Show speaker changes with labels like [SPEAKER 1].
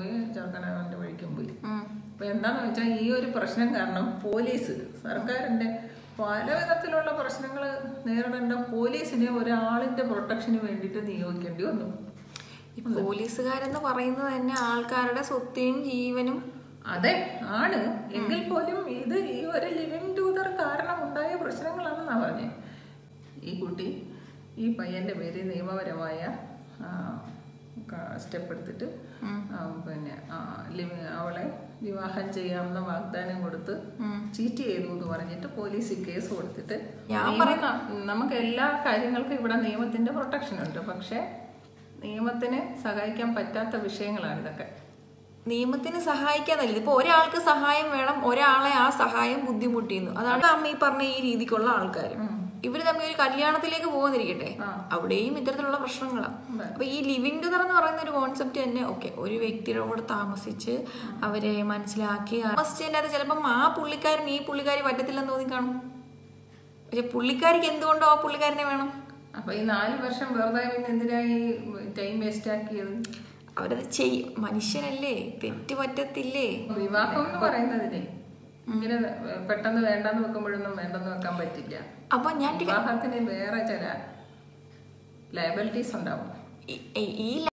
[SPEAKER 1] പോയി ചെറുക്കൻ അവൻ്റെ വഴിക്കും പോയി
[SPEAKER 2] ഉം.
[SPEAKER 1] അപ്പൊ എന്താന്ന് വെച്ചാൽ ഈ ഒരു പ്രശ്നം കാരണം പോലീസ് സർക്കാരിന്റെ പല വിധത്തിലുള്ള പ്രശ്നങ്ങൾ നേരിടേണ്ട പോലീസിനെ ഒരാളിന്റെ പ്രൊട്ടക്ഷന് വേണ്ടിയിട്ട് നിയോഗിക്കേണ്ടി വന്നു
[SPEAKER 2] ഈ പോലീസുകാരെന്ന് പറയുന്നത് തന്നെ ആൾക്കാരുടെ സ്വത്തിനും ജീവനും
[SPEAKER 1] അതെ ആണ് എങ്കിൽ പോലും ഇത് ഈ ഒരു ലിവിങ് ടൂതർ കാരണം ഉണ്ടായ പ്രശ്നങ്ങളാണെന്നാ പറഞ്ഞേ ഈ കുട്ടി ഈ പയ്യന്റെ പേര് നിയമപരമായ സ്റ്റെപ്പ് എടുത്തിട്ട് ആ, പിന്നെ ആ, ലിവി- അവളെ വിവാഹം ചെയ്യാമെന്ന വാഗ്ദാനം കൊടുത്ത് ചീറ്റ് ചെയ്തു എന്ന് പറഞ്ഞിട്ട് പോലീസ് കേസ് കൊടുത്തിട്ട് നിയമ- നമുക്ക് എല്ലാ കാര്യങ്ങൾക്കും ഇവിടെ നിയമത്തിന്റെ പ്രൊട്ടക്ഷൻ ഉണ്ട് പക്ഷെ നിയമത്തിന് സഹായിക്കാൻ പറ്റാത്ത വിഷയങ്ങളാണ് ഇതൊക്കെ
[SPEAKER 2] നിയമത്തിന് സഹായിക്കാന്നല്ല ഇപ്പൊ ഒരാൾക്ക് സഹായം വേണം ഒരാളെ ആ സഹായം ബുദ്ധിമുട്ടിക്കുന്നു അതാണ് അമ്മ ഈ പറഞ്ഞ ഈ രീതിക്കുള്ള ആൾക്കാർ ഇവര് തമ്മിൽ ഒരു കല്യാണത്തിലേക്ക് പോകുന്നിരിക്കട്ടെ അവിടെയും ഇത്തരത്തിലുള്ള പ്രശ്നങ്ങളാണ് അപ്പൊ ഈ ലിവിങ് ടുഗർ എന്ന് പറയുന്ന ഒരു കോൺസെപ്റ്റ് തന്നെ ഓക്കെ ഒരു വ്യക്തിയോട് താമസിച്ച് അവരെ മനസ്സിലാക്കി താമസിച്ചതിൻ്റെ അത് ചിലപ്പം ആ പുള്ളിക്കാരൻ ഈ പുള്ളിക്കാരി പറ്റത്തില്ലെന്ന് തോന്നി കാണും പക്ഷെ പുള്ളിക്കാരിക്ക് എന്തുകൊണ്ടോ ആ പുള്ളിക്കാരനെ വേണം
[SPEAKER 1] അപ്പൊ ഈ നാല് വർഷം വെറുതെ പിന്നെ എന്തിനായി ടൈം വേസ്റ്റ് ആക്കിയത്
[SPEAKER 2] അവരത് ചെയ്യും മനുഷ്യനല്ലേ തെറ്റ് പറ്റത്തില്ലേ
[SPEAKER 1] വിവാഹം എന്ന് പറയുന്നതിനെ ഇങ്ങനെ പെട്ടെന്ന് വേണ്ടെന്ന് വെക്കുമ്പോഴൊന്നും വേണ്ടെന്ന് വെക്കാൻ പറ്റില്ല
[SPEAKER 2] അപ്പൊ ഞാൻ
[SPEAKER 1] വിവാഹത്തിന് വേറെ ചില ലയബിലിറ്റീസ് ഉണ്ടാവും
[SPEAKER 2] ഈ- ഈ